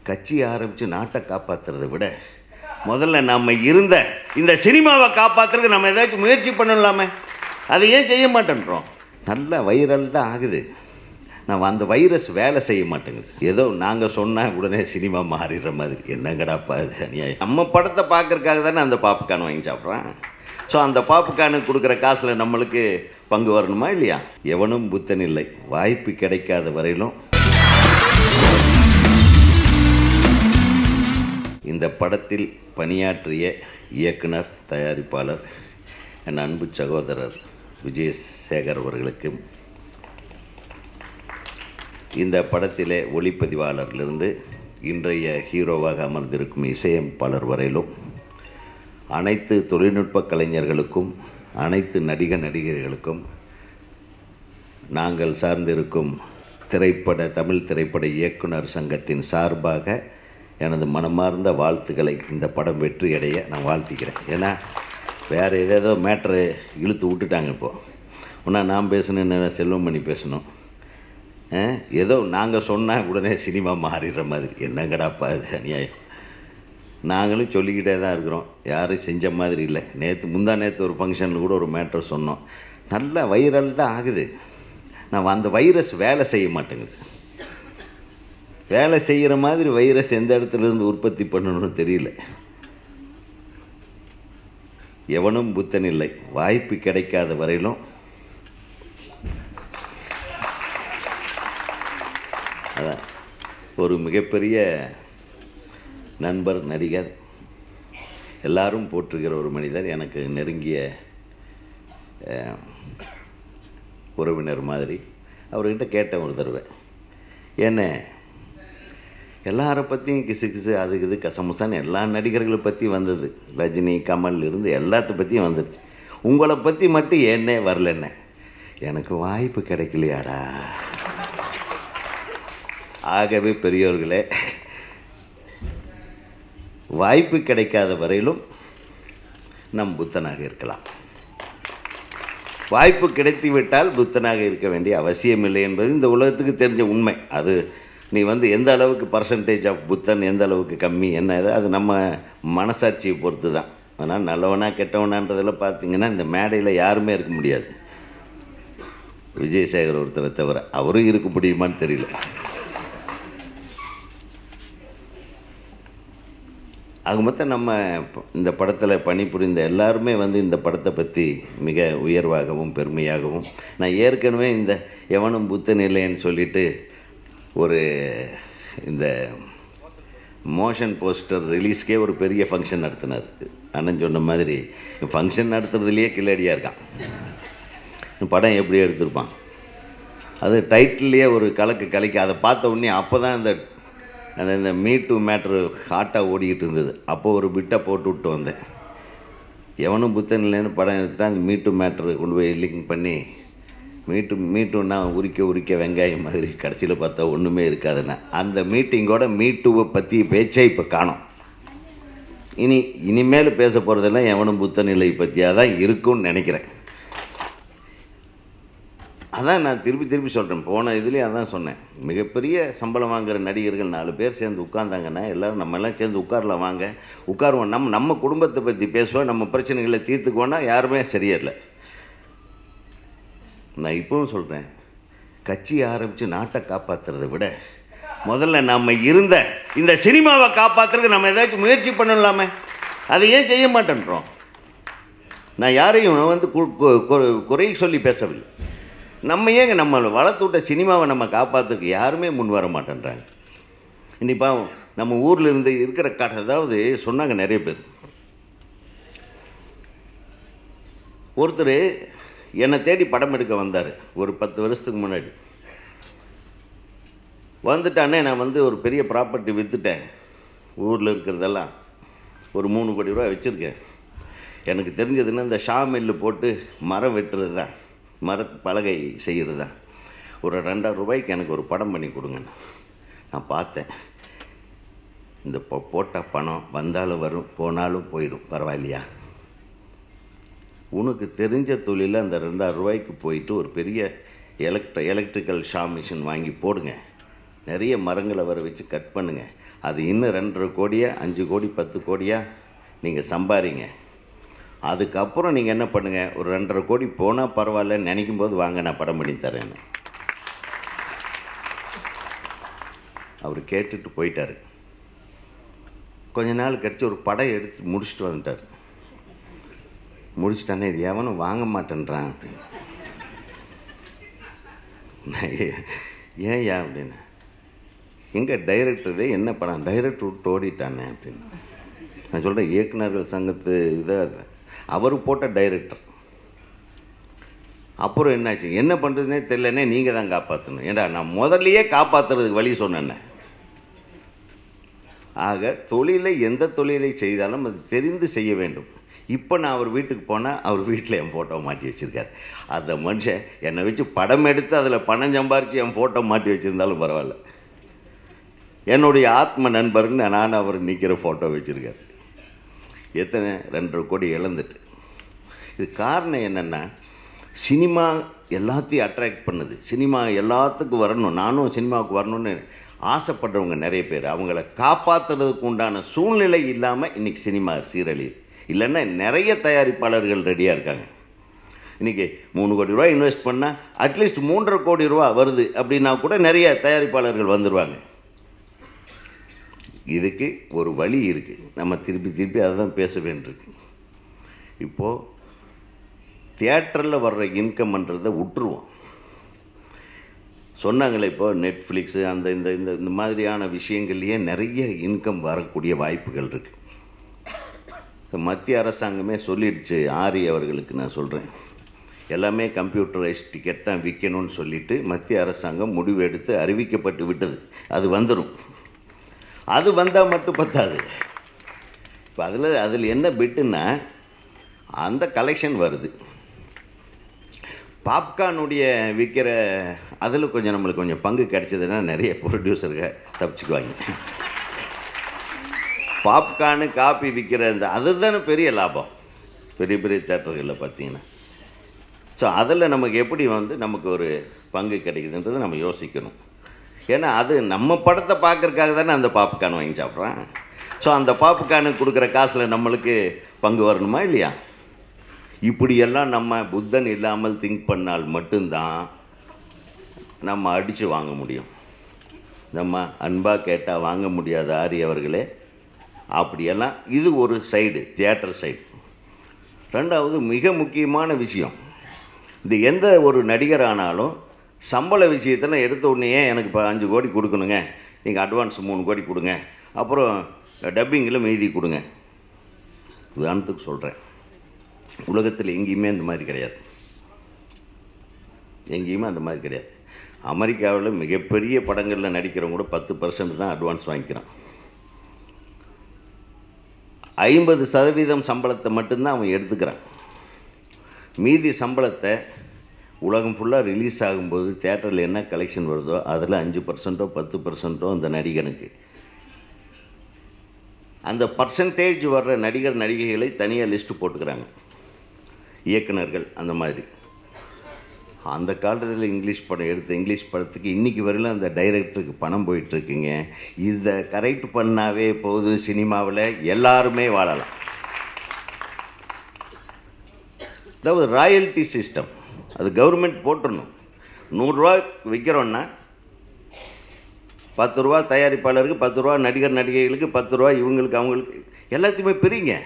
கட்சி ஆரம்பித்து நாட்டை காப்பாற்றுறதை விட முதல்ல நம்ம இருந்த இந்த சினிமாவை காப்பாற்றுறதுக்கு நம்ம ஏதாச்சும் முயற்சி பண்ணலாமே அதை ஏன் செய்ய மாட்டேன்றோம் நல்ல வைரல் தான் ஆகுது நம்ம அந்த வைரஸ் வேலை செய்ய மாட்டேங்குது ஏதோ நாங்கள் சொன்னால் உடனே சினிமா மாறிடுற மாதிரி என்னங்கடாப்பா இது அநியாயம் நம்ம படத்தை பார்க்கறதுக்காக தானே அந்த பாப்கார்ன் வாங்கி சாப்பிட்றான் ஸோ அந்த பாப்கார்னுக்கு கொடுக்குற காசில் நம்மளுக்கு பங்கு வரணுமா இல்லையா எவனும் புத்தன் இல்லை வாய்ப்பு கிடைக்காத வரையிலும் இந்த படத்தில் பணியாற்றிய இயக்குனர் தயாரிப்பாளர் என் அன்பு சகோதரர் விஜய் சேகர் அவர்களுக்கும் இந்த படத்திலே ஒளிப்பதிவாளரிலிருந்து இன்றைய ஹீரோவாக அமர்ந்திருக்கும் இசையமைப்பாளர் வரையிலும் அனைத்து தொழில்நுட்ப கலைஞர்களுக்கும் அனைத்து நடிக நடிகர்களுக்கும் நாங்கள் சார்ந்திருக்கும் திரைப்பட தமிழ் திரைப்பட இயக்குனர் சங்கத்தின் சார்பாக எனது மனமார்ந்த வாழ்த்துக்களை இந்த படம் வெற்றி அடைய நான் வாழ்த்திக்கிறேன் ஏன்னா வேறு ஏதேதோ மேட்ரு இழுத்து விட்டுட்டாங்க இப்போது ஒன்றா நான் பேசணுன்னு செல்வமணி பேசணும் ஆ, ஏதோ நாங்கள் சொன்னால் உடனே சினிமா மாறிடுற மாதிரி என்னங்கடாப்பா இது அநியாயம் நாங்களும் சொல்லிக்கிட்டே தான் இருக்கிறோம் யாரும் செஞ்ச மாதிரி இல்லை நேற்று முந்தா நேற்று ஒரு ஃபங்க்ஷனில் கூட ஒரு மேட்டர் சொன்னோம் நல்ல வைரல் தான் ஆகுது நான் அந்த வைரஸ் வேலை செய்ய மாட்டேங்குது வேலை செய்கிற மாதிரி வைரஸ் எந்த இடத்துல இருந்து உற்பத்தி பண்ணணும்னு தெரியல எவனும் புத்தன் இல்லை வாய்ப்பு கிடைக்காத வரையிலும் அதான் ஒரு மிகப்பெரிய நண்பர் நடிகர் எல்லாரும் போற்றுகிற ஒரு மனிதர் எனக்கு நெருங்கிய அஹ், உறவினர் மாதிரி அவர்கிட்ட கேட்டேன் ஒரு தடவை என்ன எல்லாரை பற்றியும் கிசு கிசு அது இது கசமுசான்னு எல்லா நடிகர்களை பற்றி வந்தது ரஜினி கமல் இருந்து எல்லாத்த பற்றியும் வந்துடுச்சு உங்களை பற்றி மட்டும் ஏன்னே வரலன்னு எனக்கு வாய்ப்பு கிடைக்கலையாடா ஆகவே பெரியோர்களே வாய்ப்பு கிடைக்காத வரையிலும் நம் புத்தனாக இருக்கலாம் வாய்ப்பு கிடைத்து விட்டால் புத்தனாக இருக்க வேண்டிய அவசியமில்லை என்பது இந்த உலகத்துக்கு தெரிஞ்ச உண்மை அது நீ வந்து எந்த அளவுக்கு பர்சன்டேஜ் ஆஃப் புத்தன் எந்த அளவுக்கு கம்மி என்ன இது அது நம்ம மனசாட்சியை பொறுத்து தான் அதனால் நல்லவனா கெட்டவனான்றதெல்லாம் பார்த்தீங்கன்னா இந்த மேடையில் யாருமே இருக்க முடியாது விஜயசேகர் ஒருத்தரை தவிர அவரும் இருக்க முடியுமான்னு தெரியல ஆக மொத்தம் நம்ம ப- இந்த படத்தில் பணிபுரிந்த எல்லாருமே வந்து இந்த படத்தை பற்றி மிக உயர்வாகவும் பெருமையாகவும் நான் ஏற்கனவே இந்த எவனும் புத்தன் இல்லைன்னு சொல்லிட்டு ஒரு இந்த மோஷன் போஸ்டர் ரிலீஸ்க்கே ஒரு பெரிய ஃபங்க்ஷன் நடத்தினார் அண்ணன் சொன்ன மாதிரி ஃபங்க்ஷன் நடத்துறதுலேயே கில்லடியாக இருக்கான் இந்த படம் எப்படி எடுத்திருப்பான் அது டைட்டில்லையே ஒரு கலக்கு கலக்கி அதை பார்த்த உடனே அப்போ தான் இந்த அந்த இந்த மீ டு மேட்ரு ஹாட்டாக ஓடிக்கிட்டு இருந்தது அப்போ ஒரு பிட்டை போட்டு விட்டு வந்தேன் எவனும் புத்தன் இல்லைன்னு படம் எடுத்துட்டா அந்த மீ டு மேட்ரு கொண்டு போய் லிங்க் பண்ணி மீட்டு மீட்டுன்னா உரிக்க உரிக்க வெங்காயம் மாதிரி கடைசியில் பார்த்தா ஒன்றுமே இருக்காதுன்னா அந்த மீட்டிங்கோட மீட்டுவை பற்றி பேச்சே இப்போ காணோம் இனி இனிமேல் பேச போகிறதெல்லாம் எவனும் புத்த நிலை பற்றியாக தான் இருக்கும்னு நினைக்கிறேன் அதான் நான் திருப்பி திருப்பி சொல்கிறேன் போன இதுலேயும் அதான் சொன்னேன் மிகப்பெரிய சம்பளம் வாங்குற நடிகர்கள் நாலு பேர் சேர்ந்து உட்கார்ந்தாங்கன்னா எல்லாரும் நம்ம எல்லாம் சேர்ந்து உட்காரலாம் வாங்க உட்காருவோம் நம்ம நம்ம குடும்பத்தை பற்றி பேசுவோம் நம்ம பிரச்சனைகளை தீர்த்துக்குவோன்னா யாருமே சரியில்லை நான் இப்பவும் சொல்கிறேன் கட்சி ஆரம்பித்து நாட்டை காப்பாற்றுறதை விட முதல்ல நம்ம இருந்த இந்த சினிமாவை காப்பாற்றுறதுக்கு நம்ம ஏதாச்சும் முயற்சி பண்ணலாமே அதை ஏன் செய்ய மாட்டேன்றோம் நான் யாரையும் வந்து கு- கு- கு- குறை சொல்லி பேசவில்லை நம்ம ஏங்க நம்ம வளர்த்து விட்ட சினிமாவை நம்ம காப்பாற்றுறதுக்கு யாருமே முன் வர மாட்டேன்றாங்க இன்னைப்பா நம்ம ஊரில் இருந்து இருக்கிற கட அதாவது சொன்னாங்க நிறைய பேர் ஒருத்தர் என்னை தேடி படம் எடுக்க வந்தார் ஒரு பத்து வருஷத்துக்கு முன்னாடி வந்துட்டானே நான் வந்து ஒரு பெரிய ப்ராப்பர்ட்டி விற்றுட்டேன் ஊரில் இருக்கிறதெல்லாம் ஒரு மூணு கோடி ரூபா வச்சுருக்கேன் எனக்கு தெரிஞ்சதுன்னா இந்த ஷா மில்லு போட்டு மரம் வெட்டுறது தான் மர பலகை செய்கிறது தான் ஒரு ரெண்டாயிரம் ரூபாய்க்கு எனக்கு ஒரு படம் பண்ணி கொடுங்க நான் பார்த்தேன் இந்த பொ- போட்ட பணம் வந்தாலும் வரும் போனாலும் போயிடும் பரவாயில்லையா உனக்கு தெரிஞ்ச தொழிலில் அந்த ரெண்டாயிரம் ரூபாய்க்கு போயிட்டு ஒரு பெரிய எலக்ட்ர எலக்ட்ரிக்கல் ஷா மிஷின் வாங்கி போடுங்க நிறைய மரங்களை வர வச்சு கட் பண்ணுங்க அது இன்னும் ரெண்டரை கோடியா அஞ்சு கோடி பத்து கோடியா நீங்கள் சம்பாரிங்க அதுக்கப்புறம் நீங்கள் என்ன பண்ணுங்கள் ஒரு ரெண்டரை கோடி போனால் பரவாயில்லன்னு நினைக்கும் போது வாங்க நான் படம் பண்ணி தரேன்னு அவர் கேட்டுட்டு போயிட்டார் கொஞ்ச நாள் கழிச்சு ஒரு படம் எடுத்து முடிச்சுட்டு வந்துட்டார் முடிச்சிட்டானே இது எவனும் வாங்க மாட்டேன்றான் அப்படின்னு நான் ஏ- ஏன்யா அப்படின்னு எங்கே டைரக்டரு என்ன படம் டைரக்டர் விட்டு ஓடிட்டானே அப்படின்னு நான் சொல்கிறேன் இயக்குனர்கள் சங்கத்து இதாக அவர் போட்ட டைரக்டர் அப்புறம் என்னாச்சு என்ன பண்ணுறதுனே தெரியலனே நீங்கள் தான் காப்பாற்றணும் ஏண்டா நான் முதல்லையே காப்பாற்றுறதுக்கு வழி சொன்னேன்னே ஆக தொழிலை எந்த தொழிலை செய்தாலும் அது தெரிந்து செய்ய வேண்டும் இப்போ நான் அவர் வீட்டுக்கு போனால் அவர் வீட்டில் என் ஃபோட்டோ மாட்டி வச்சுருக்காரு அந்த மனுஷன் என்னை வச்சு படம் எடுத்து அதில் பணம் சம்பாரித்து என் ஃபோட்டோ மாட்டி வச்சுருந்தாலும் பரவாயில்ல என்னுடைய ஆத்ம நண்பர்னு நான் அவர் நிற்கிற ஃபோட்டோ வச்சுருக்காரு எத்தனை ரெண்டரை கோடி இழந்துட்டு இது காரணம் என்னென்னா சினிமா எல்லாத்தையும் அட்ராக்ட் பண்ணுது சினிமா எல்லாத்துக்கும் வரணும் நானும் சினிமாவுக்கு வரணும்னு ஆசைப்படுறவங்க நிறைய பேர் அவங்கள காப்பாற்றுறதுக்கு உண்டான சூழ்நிலை இல்லாமல் இன்றைக்கி சினிமா சீரழியுது இல்லைன்னா நிறைய தயாரிப்பாளர்கள் ரெடியாக இருக்காங்க இன்றைக்கி மூணு கோடி ரூபா இன்வெஸ்ட் பண்ணால் அட்லீஸ்ட் மூன்றரை கோடி ரூபா வருது அப்படின்னா கூட நிறைய தயாரிப்பாளர்கள் வந்துடுவாங்க இதுக்கு ஒரு வழி இருக்குது நம்ம திருப்பி திருப்பி அதை தான் பேச வேண்டியிருக்கு இப்போது தியேட்டரில் வர்ற இன்கம்ன்றதை விட்டுருவோம் சொன்னாங்களே இப்போ நெட்ஃப்ளிக்ஸு அந்த இந்த இந்த இந்த மாதிரியான விஷயங்கள்லேயே நிறைய இன்கம் வரக்கூடிய வாய்ப்புகள் இருக்குது மத்திய அரசாங்கமே சொல்லிடுச்சு ஆரி அவர்களுக்கு நான் சொல்கிறேன் எல்லாமே கம்ப்யூட்டரைஸ் டிக்கெட் தான் விற்கணும்னு சொல்லிட்டு மத்திய அரசாங்கம் முடிவு எடுத்து அறிவிக்கப்பட்டு விட்டது அது வந்துடும் அது வந்தால் மட்டும் பத்தாது இப்போ அதில் அதில் என்ன பிட்டுன்னா அந்த கலெக்ஷன் வருது பாப்கார்னுடைய விற்கிற அதில் கொஞ்சம் நம்மளுக்கு கொஞ்சம் பங்கு கிடைச்சதுன்னா நிறைய ப்ரொடியூசருங்க தப்பிச்சுக்குவாங்க பாப்கார்னு காப்பி விற்கிற இந்த அதுதானே பெரிய லாபம் பெரிய பெரிய தேட்டர்களில் பார்த்தீங்கன்னா ஸோ அதில் நமக்கு எப்படி வந்து நமக்கு ஒரு பங்கு கிடைக்குதுன்றதை நம்ம யோசிக்கணும் ஏன்னா அது நம்ம படத்தை பார்க்கறதுக்காக தானே அந்த பாப்கார்ன் வாங்கி சாப்பிட்றான் ஸோ அந்த பாப்கார்னுக்கு கொடுக்குற காசில் நம்மளுக்கு பங்கு வரணுமா இல்லையா இப்படியெல்லாம் நம்ம புத்தன் இல்லாமல் திங்க் பண்ணால் மட்டும்தான் நம்ம அடித்து வாங்க முடியும் நம்ம அன்பாக கேட்டால் வாங்க முடியாத ஆரி அவர்களே அப்படியெல்லாம் இது ஒரு சைடு தியேட்டர் சைடு ரெண்டாவது மிக முக்கியமான விஷயம் இந்த எந்த ஒரு நடிகர் ஆனாலும் சம்பள விஷயத்தில் எடுத்த உடனே எனக்கு இப்போ அஞ்சு கோடி கொடுக்கணுங்க நீங்கள் அட்வான்ஸ் மூணு கோடி கொடுங்க அப்புறம் டப்பிங்கில் மீதி கொடுங்க உதாரணத்துக்கு சொல்கிறேன் உலகத்தில் எங்கேயுமே அந்த மாதிரி கிடையாது எங்கேயுமே அந்த மாதிரி கிடையாது அமெரிக்காவில் மிகப்பெரிய படங்களில் நடிக்கிறவங்க கூட பத்து பர்சன்ட் தான் அட்வான்ஸ் வாங்கிக்கிறான் ஐம்பது சதவீதம் சம்பளத்தை மட்டும்தான் அவன் எடுத்துக்கிறான் மீதி சம்பளத்தை உலகம் ஃபுல்லாக ரிலீஸ் ஆகும்போது தேட்டரில் என்ன கலெக்ஷன் வருதோ அதில் அஞ்சு பர்சன்ட்டோ பத்து பர்சன்ட்டோ அந்த நடிகனுக்கு அந்த பர்சன்டேஜ் வர்ற நடிகர் நடிகைகளை தனியாக லிஸ்ட்டு போட்டுக்கிறாங்க இயக்குனர்கள் அந்த மாதிரி அந்த காலத்தில் இங்கிலீஷ் படம் எடுத்த இங்கிலீஷ் படத்துக்கு இன்றைக்கி வரையிலும் அந்த டைரக்டருக்கு பணம் போயிட்டுருக்குங்க இதை கரெக்ட் பண்ணாவே போதும் சினிமாவில் எல்லாருமே வாழலாம் அதாவது ராயல்ட்டி சிஸ்டம் அது கவர்மெண்ட் போட்டுடணும் நூறுரூவா விற்கிறோன்னா பத்து ரூபா தயாரிப்பாளருக்கு பத்து ரூபா நடிகர் நடிகைகளுக்கு பத்து ரூபா இவங்களுக்கு அவங்களுக்கு எல்லாத்தையுமே பிரிங்க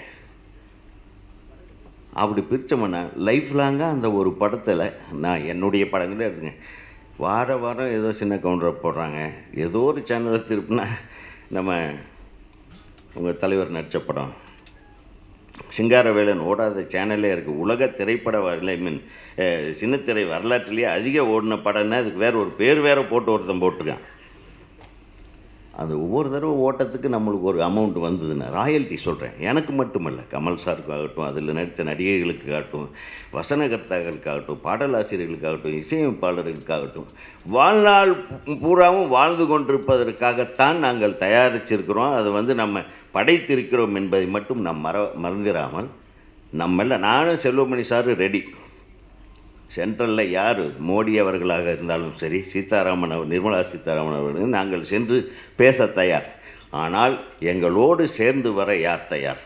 அப்படி பிரித்தோம்னா லைஃப் லாங்காக அந்த ஒரு படத்தில் நான் என்னுடைய படங்களே இருக்குங்க வார வாரம் ஏதோ சின்ன கவுண்டரை போடுறாங்க ஏதோ ஒரு சேனலை திருப்பினா நம்ம உங்கள் தலைவர் நடித்த படம் சிங்காரவேலன் ஓடாத சேனலே இருக்குது உலக திரைப்பட வரல ஐ மீன் சின்னத்திரை வரலாற்றிலேயே அதிக ஓடின படம்னா அதுக்கு வேறு ஒரு பேர் வேறு போட்டு ஒருத்தன் போட்டிருக்கான் அது ஒவ்வொரு தடவை ஓட்டத்துக்கு நம்மளுக்கு ஒரு அமௌண்ட் வந்ததுன்னா ராயல்ட்டி சொல்கிறேன் எனக்கு மட்டுமல்ல கமல் சாருக்காகட்டும் அதில் நடித்த நடிகைகளுக்காகட்டும் வசனகர்த்தாக்களுக்காகட்டும் பாடலாசிரியர்களுக்காகட்டும் இசையமைப்பாளர்களுக்காகட்டும் வாழ்நாள் பூராவும் வாழ்ந்து கொண்டிருப்பதற்காகத்தான் நாங்கள் தயாரிச்சிருக்கிறோம் அதை வந்து நம்ம படைத்திருக்கிறோம் என்பதை மட்டும் நாம் மற மறந்துடாமல் நம்மள நானும் செல்வமணி சார் ரெடி சென்ட்ரலில் யார் மோடி அவர்களாக இருந்தாலும் சரி சீதாராமன் அவர் நிர்மலா சீதாராமன் அவர்கள் நாங்கள் சென்று பேச தயார் ஆனால் எங்களோடு சேர்ந்து வர யார் தயார்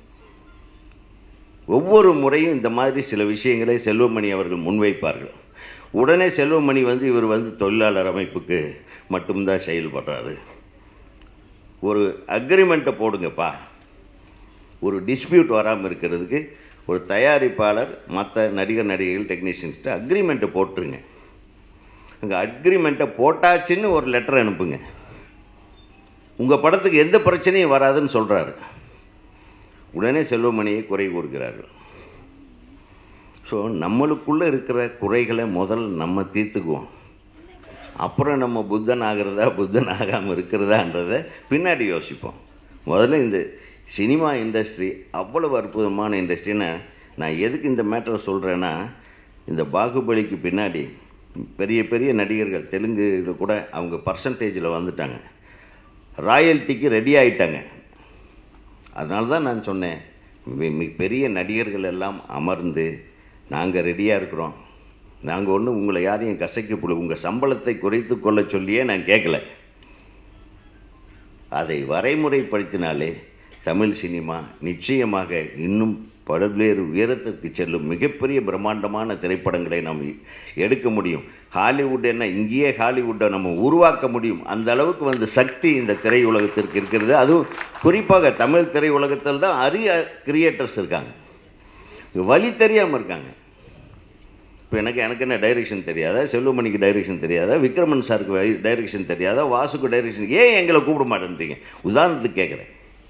ஒவ்வொரு முறையும் இந்த மாதிரி சில விஷயங்களை செல்வமணி அவர்கள் முன்வைப்பார்கள் உடனே செல்வமணி வந்து இவர் வந்து தொழிலாளர் அமைப்புக்கு மட்டும்தான் செயல்படுறாரு ஒரு அக்ரிமெண்ட்டை போடுங்கப்பா ஒரு டிஸ்பியூட் வராமல் இருக்கிறதுக்கு ஒரு தயாரிப்பாளர் மற்ற நடிகர் நடிகைகள் டெக்னீஷியன்ஸ்ட்டு அக்ரிமெண்ட்டை போட்டுருங்க அங்கே அக்ரிமெண்ட்டை போட்டாச்சுன்னு ஒரு லெட்டர் அனுப்புங்க உங்கள் படத்துக்கு எந்த பிரச்சனையும் வராதுன்னு சொல்கிறாரு உடனே செல்வமணியை குறை கூறுகிறார்கள் ஸோ நம்மளுக்குள்ளே இருக்கிற குறைகளை முதல் நம்ம தீர்த்துக்குவோம் அப்புறம் நம்ம புத்தன் ஆகிறதா புத்தன் ஆகாமல் இருக்கிறதான்றத பின்னாடி யோசிப்போம் முதல்ல இந்த சினிமா இண்டஸ்ட்ரி அவ்வளவு அற்புதமான இண்டஸ்ட்ரின்னு நான் எதுக்கு இந்த மேட்டரை சொல்கிறேன்னா இந்த பாகுபலிக்கு பின்னாடி பெரிய பெரிய நடிகர்கள் தெலுங்குல கூட அவங்க பர்சன்டேஜில் வந்துட்டாங்க ராயல்ட்டிக்கு ரெடி ஆயிட்டாங்க அதனால தான் நான் சொன்னேன் மி- மி- பெரிய நடிகர்கள் எல்லாம் அமர்ந்து நாங்கள் ரெடியாக இருக்கிறோம் நாங்கள் ஒன்றும் உங்களை யாரையும் கசைக்கப்படு உங்கள் சம்பளத்தை குறைத்து கொள்ள சொல்லியே நான் கேட்கல அதை வரைமுறைப்படுத்தினாலே தமிழ் சினிமா நிச்சயமாக இன்னும் பல்வேறு உயரத்திற்கு செல்லும் மிகப்பெரிய பிரம்மாண்டமான திரைப்படங்களை நாம் எடுக்க முடியும் ஹாலிவுட் என்ன இங்கேயே ஹாலிவுட்டை நம்ம உருவாக்க முடியும் அந்த அளவுக்கு வந்து சக்தி இந்த திரையுலகத்திற்கு இருக்கிறது அதுவும் குறிப்பாக தமிழ் திரையுலகத்தில் தான் அரிய கிரியேட்டர்ஸ் இருக்காங்க வழி தெரியாமல் இருக்காங்க இப்போ எனக்கு எனக்கு என்ன டைரெக்ஷன் தெரியாதா செல்வமணிக்கு டைரெக்ஷன் தெரியாதா விக்ரமன் சாருக்கு டைரெக்ஷன் தெரியாதா வாசுக்கு டைரெக்ஷன் ஏன் எங்களை கூப்பிட மாட்டேன்றீங்க உதாரணத்துக்கு கேட்குறேன்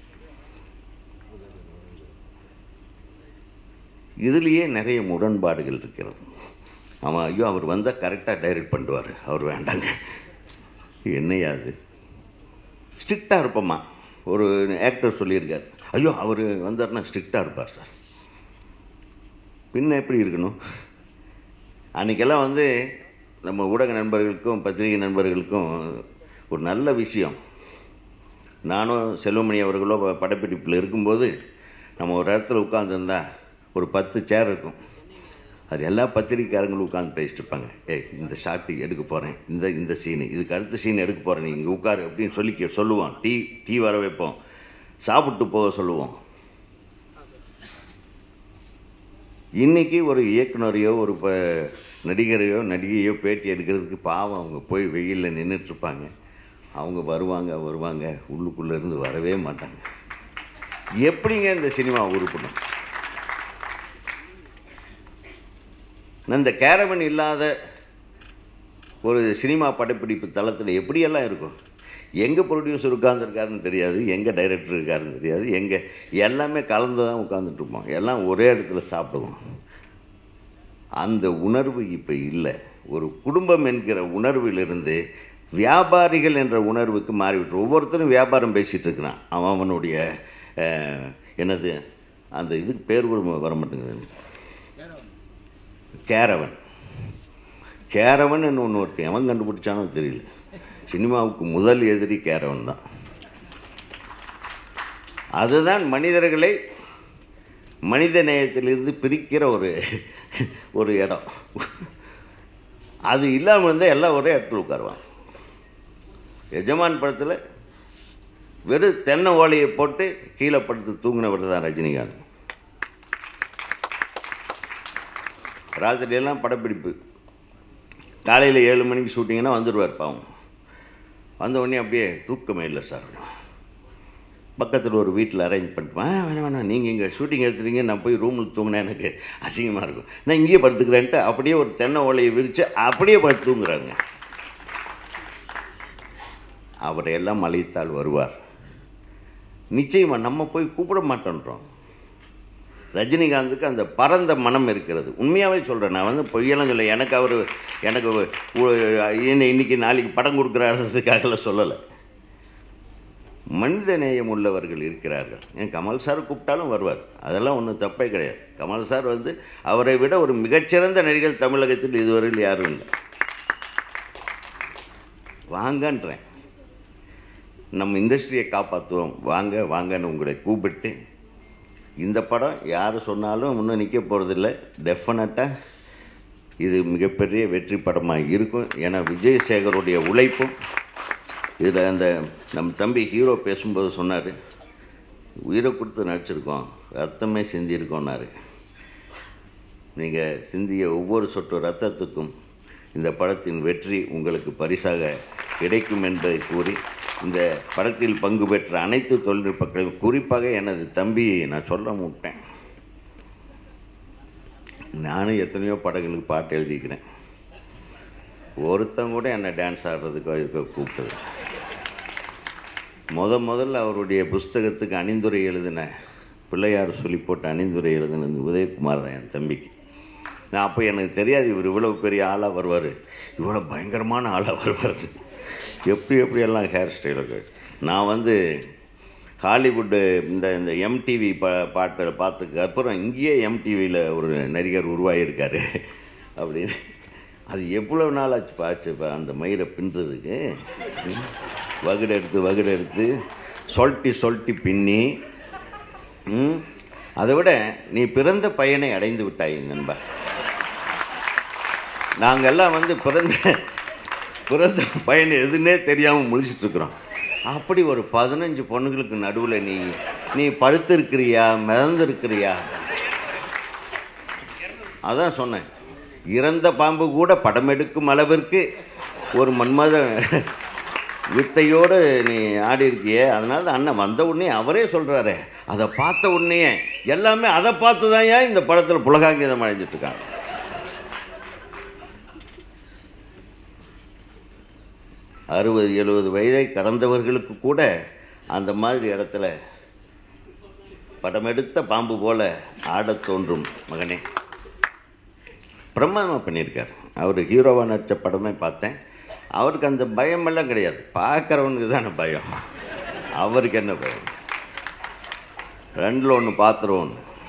இதுலேயே நிறைய முரண்பாடுகள் இருக்கிறது அவன் ஐயோ அவர் வந்தால் கரெக்டாக டைரக்ட் பண்ணுவார் அவர் வேண்டாங்க என்னையா அது ஸ்ட்ரிக்டாக இருப்போம்மா ஒரு ஆக்டர் சொல்லியிருக்கார் ஐயோ அவர் வந்தார்னா ஸ்ட்ரிக்டாக இருப்பார் சார் பின்ன எப்படி இருக்கணும் அன்றைக்கெல்லாம் வந்து நம்ம ஊடக நண்பர்களுக்கும் பத்திரிகை நண்பர்களுக்கும் ஒரு நல்ல விஷயம் நானும் செல்வமணி அவர்களோ ப- படப்பிடிப்பில் இருக்கும்போது நம்ம ஒரு இடத்துல உட்காந்துருந்தா ஒரு பத்து சேர் இருக்கும் அது எல்லா பத்திரிக்கையாரங்களும் உட்காந்து பேசிட்டு இருப்பாங்க ஏய் இந்த ஷாட்டு எடுக்க போகிறேன் இந்த இந்த சீனு இதுக்கு அடுத்த சீன் எடுக்க போகிறேன் நீ இங்கே உட்காரு அப்படின்னு சொல்லி கே- சொல்லுவோம் டீ டீ வர வைப்போம் சாப்பிட்டு போக சொல்லுவோம் இன்னைக்கு ஒரு இயக்குனரையோ ஒரு ப நடிகரையோ நடிகையோ பேட்டி எடுக்கிறதுக்கு பாவம் அவங்க போய் வெயிலில் நின்றுட்டுருப்பாங்க அவங்க வருவாங்க வருவாங்க உள்ளுக்குள்ளே இருந்து வரவே மாட்டாங்க எப்படிங்க இந்த சினிமா உருப்படும் நான் இந்த கேரவன் இல்லாத ஒரு சினிமா படப்பிடிப்பு தளத்தில் எப்படியெல்லாம் இருக்கும் எங்கே ப்ரொடியூசர் உட்காந்துருக்காருன்னு தெரியாது எங்கே டைரக்டர் இருக்காருன்னு தெரியாது எங்கே எல்லாமே கலந்து தான் உட்காந்துட்டு இருப்போம் எல்லாம் ஒரே இடத்துல சாப்பிடுவோம் அந்த உணர்வு இப்போ இல்லை ஒரு குடும்பம் என்கிற உணர்விலிருந்து வியாபாரிகள் என்ற உணர்வுக்கு மாறிவிட்டு ஒவ்வொருத்தரும் வியாபாரம் பேசிகிட்டு இருக்கிறான் அவன் அவனுடைய அஹ், என்னது அந்த இதுக்கு பேர் கூட வர மாட்டேங்குது கேரவன் கேரவன் ஒன்று ஒருத்தன் எவன் கண்டுபிடிச்சானோ தெரியல சினிமாவுக்கு முதல் எதிரி கேரவன் தான் அதுதான் மனிதர்களை மனித நேயத்திலிருந்து பிரிக்கிற ஒரு ஒரு இடம் அது இல்லாமல் இருந்தால் எல்லாம் ஒரே இடத்துல உட்காருவாங்க எஜமான் படத்தில் வெறும் தென்னை ஓலையை போட்டு கீழே படுத்து தூங்கினவர் தான் ரஜினிகாந்த் ராத்திரியெல்லாம் படப்பிடிப்பு காலையில் ஏழு மணிக்கு ஷூட்டிங்கன்னா வந்துடுவார் பாவம் வந்த உடனே அப்படியே தூக்கமே இல்லை சார் பக்கத்தில் ஒரு வீட்டில் அரேஞ்ச் பண்ணிட்டு "ஆ, வேணாம் வேணாம் நீங்கள் இங்கே ஷூட்டிங் எடுத்துறீங்க நான் போய் ரூமில் தூங்கினா எனக்கு அசிங்கமாக இருக்கும் நான் இங்கேயே படுத்துக்கிறேன்ட்டு அப்படியே ஒரு தென்னை ஓலையை விரித்து அப்படியே படுத்து தூங்குறாங்க அவரை எல்லாம் அழைத்தால் வருவார் நிச்சயமாக நம்ம போய் கூப்பிட மாட்டோன்றோம் ரஜினிகாந்துக்கு அந்த பரந்த மனம் இருக்கிறது உண்மையாகவே சொல்கிறேன் நான் வந்து பொய்யெல்லாம் சொல்ல எனக்கு அவர் எனக்கு ஒரு- ஒரு- இன்ன- இன்னைக்கு நாளைக்கு படம் கொடுக்குறாருன்றதுக்காக சொல்லலை மனித நேயம் உள்ளவர்கள் இருக்கிறார்கள் ஏன் கமல் சார் கூப்பிட்டாலும் வருவார் அதெல்லாம் ஒன்றும் தப்பே கிடையாது கமல் சார் வந்து அவரை விட ஒரு மிகச்சிறந்த நடிகர் தமிழகத்தில் இதுவரையில் யாரும் இல்லை வாங்கன்றேன் நம்ம இண்டஸ்ட்ரியை காப்பாற்றுவோம் வாங்க வாங்கன்னு உங்களை கூப்பிட்டு இந்த படம் யார் சொன்னாலும் இன்னும் நிற்க போகிறதில்ல டெஃபினட்டாக இது மிகப்பெரிய வெற்றி படமாக இருக்கும் ஏன்னா விஜய் சேகருடைய உழைப்பும் இதில் அந்த நம்ம தம்பி ஹீரோ பேசும்போது சொன்னார் உயிரை கொடுத்து நடிச்சிருக்கோம் ரத்தமே சிந்தியிருக்கோன்னாரு நீங்கள் சிந்திய ஒவ்வொரு சொட்டு ரத்தத்துக்கும் இந்த படத்தின் வெற்றி உங்களுக்கு பரிசாக கிடைக்கும் என்பதை கூறி இந்த படத்தில் பங்கு பெற்ற அனைத்து தொழில்நுட்பங்களையும் குறிப்பாக எனது தம்பி நான் சொல்ல முட்டேன் நானும் எத்தனையோ படங்களுக்கு பாட்டு எழுதிக்கிறேன் ஒருத்தன் கூட என்னை டான்ஸ் ஆடுறதுக்கு இதுக்கு கூப்பிட்டது முத முதல்ல அவருடைய புஸ்தகத்துக்கு அணிந்துரை எழுதின பிள்ளையார் சொல்லி போட்டு அணிந்துரை எழுதினது உதயகுமார் தான் என் தம்பிக்கு நான் அப்போ எனக்கு தெரியாது இவர் இவ்வளோ பெரிய ஆளாக வருவார் இவ்வளோ பயங்கரமான ஆளாக வருவார் எப்படி எப்படியெல்லாம் ஹேர் ஸ்டைலுக்கு நான் வந்து ஹாலிவுட்டு இந்த இந்த எம்டிவி பா பாட்டை பார்த்ததுக்கு அப்புறம் இங்கேயே எம்டிவியில் ஒரு நடிகர் உருவாகியிருக்காரு அப்படின்னு அது எவ்வளோ நாள் ஆச்சு பாச்சு அந்த மயிரை பின்னுறதுக்கு ம். வகுடு எடுத்து வகுடு எடுத்து சொல்ட்டி சொல்ட்டி பின்னி ம் அதை விட நீ பிறந்த பையனை அடைந்து விட்டாய் நண்பா நாங்கள் எல்லாம் வந்து பிறந்த பிறந்த பையன் எதுன்னே தெரியாமல் முழிச்சிட்டு இருக்கிறோம் அப்படி ஒரு பதினஞ்சு பொண்ணுங்களுக்கு நடுவில் நீ நீ படுத்திருக்கிறியா மிதந்திருக்கிறியா அதான் சொன்னேன் இறந்த பாம்பு கூட படம் எடுக்கும் அளவிற்கு ஒரு மன்மத வித்தையோடு நீ ஆடி இருக்கியே அதனால அண்ணன் வந்த உடனே அவரே சொல்கிறாரு அதை பார்த்த உடனே எல்லாமே அதை பார்த்து தான் ஏன் இந்த படத்தில் புலகாங்கிதம் அடைஞ்சிட்டு இருக்காங்க அறுபது எழுபது வயதை கடந்தவர்களுக்கு கூட அந்த மாதிரி இடத்துல படமெடுத்த பாம்பு போல ஆடத் தோன்றும் மகனே பிரமாதமாக பண்ணியிருக்கார் அவர் ஹீரோவாக நடித்த படமே பார்த்தேன் அவருக்கு அந்த பயமெல்லாம் கிடையாது பார்க்குறவனுக்கு தானே பயம் அவருக்கு என்ன பயம் ரெண்டில் ஒன்று பார்த்துருவோம்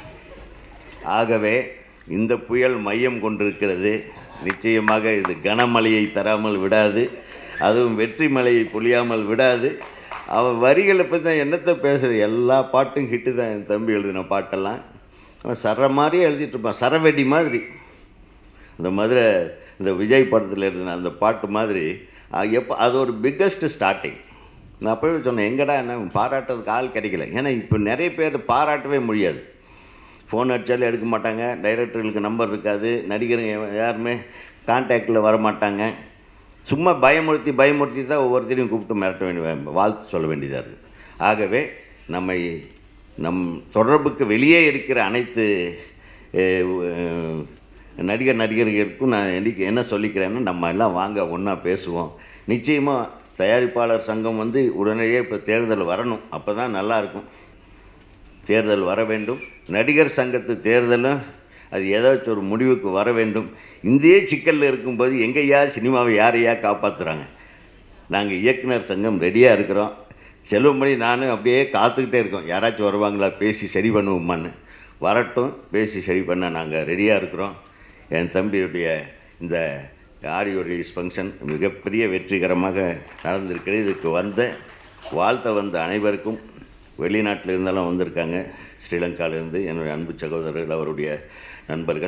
ஆகவே இந்த புயல் மையம் கொண்டிருக்கிறது நிச்சயமாக இது கனமழையை தராமல் விடாது அதுவும் வெற்றி மலையை பொழியாமல் விடாது அவன் வரிகளை பற்றி தான் என்னத்தை பேசுறது எல்லா பாட்டும் ஹிட்டு தான் என் தம்பி எழுதின பாட்டெல்லாம் அவன் சர மாதிரியே எழுதிட்டு இருப்பான் சரவெடி மாதிரி இந்த மதுரை இந்த விஜய் படத்தில் எழுதின அந்த பாட்டு மாதிரி அஹ், எப்போ அது ஒரு பிக்கஸ்ட் ஸ்டார்டிங் நான் அப்போவே சொன்னேன் எங்கடா என்ன பாராட்டுறதுக்கு ஆள் கிடைக்கல ஏன்னா இப்போ நிறைய பேர் பாராட்டவே முடியாது ஃபோன் அடித்தாலும் எடுக்க மாட்டாங்க டைரக்டர்களுக்கு நம்பர் இருக்காது நடிகருங்க யாருமே கான்டாக்டில் வர மாட்டாங்க சும்மா பயமுறுத்தி பயமுறுத்தி தான் ஒவ்வொருத்தரையும் கூப்பிட்டு மிரட்ட வேண்டிய வாழ்த்து சொல்ல வேண்டியதாக இருக்குது ஆகவே நம்மை நம் தொடர்புக்கு வெளியே இருக்கிற அனைத்து அஹ், அஹ், நடிகர் நடிகர்களுக்கும் நான் என்னைக்கு என்ன சொல்லிக்கிறேன்னா நம்ம எல்லாம் வாங்க ஒன்றா பேசுவோம் நிச்சயமாக தயாரிப்பாளர் சங்கம் வந்து உடனடியே இப்போ தேர்தல் வரணும் அப்போ தான் நல்லாயிருக்கும் தேர்தல் வர வேண்டும் நடிகர் சங்கத்து தேர்தலும் அது ஏதாச்சும் ஒரு முடிவுக்கு வர வேண்டும் இந்திய சிக்கலில் இருக்கும்போது எங்கேயா சினிமாவை யாரையா காப்பாற்றுறாங்க நாங்கள் இயக்குனர் சங்கம் ரெடியாக இருக்கிறோம் செல்வமணி நானும் அப்படியே காத்துக்கிட்டே இருக்கோம் யாராச்சும் வருவாங்களா பேசி சரி பண்ணுவோமான்னு வரட்டும் பேசி சரி பண்ண நாங்கள் ரெடியாக இருக்கிறோம் என் தம்பியுடைய இந்த ஆடியோ ரிலீஸ் ஃபங்க்ஷன் மிகப்பெரிய வெற்றிகரமாக நடந்திருக்கிறது இதுக்கு வந்த வாழ்த்த வந்த அனைவருக்கும் வெளிநாட்டில் இருந்தாலும் வந்திருக்காங்க ஸ்ரீலங்காவிலேருந்து என்னுடைய அன்பு சகோதரர்கள் அவருடைய நண்பர்கள்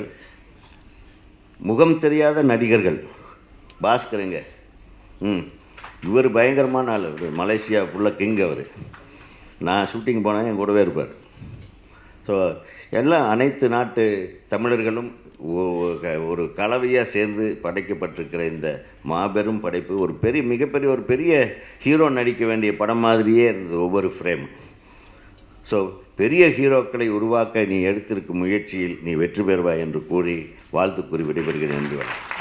முகம் தெரியாத நடிகர்கள் பாஸ்கருங்க ம் இவர் பயங்கரமான ஆள் இவர் மலேசியா ஃபுல்லாக கிங் அவர் நான் ஷூட்டிங் போனால் என் கூடவே இருப்பார் ஸோ எல்லாம் அனைத்து நாட்டு தமிழர்களும் ஒ- ஒ- ஒரு கலவையாக சேர்ந்து படைக்கப்பட்டிருக்கிற இந்த மாபெரும் படைப்பு ஒரு பெரிய மிகப்பெரிய ஒரு பெரிய ஹீரோ நடிக்க வேண்டிய படம் மாதிரியே இருந்தது ஒவ்வொரு ஃப்ரேம் ஸோ பெரிய ஹீரோக்களை உருவாக்க நீ எடுத்திருக்கும் முயற்சியில் நீ வெற்றி பெறுவாய் என்று கூறி வாழ்த்து கூறி விடைபெறுகிறேன் என்று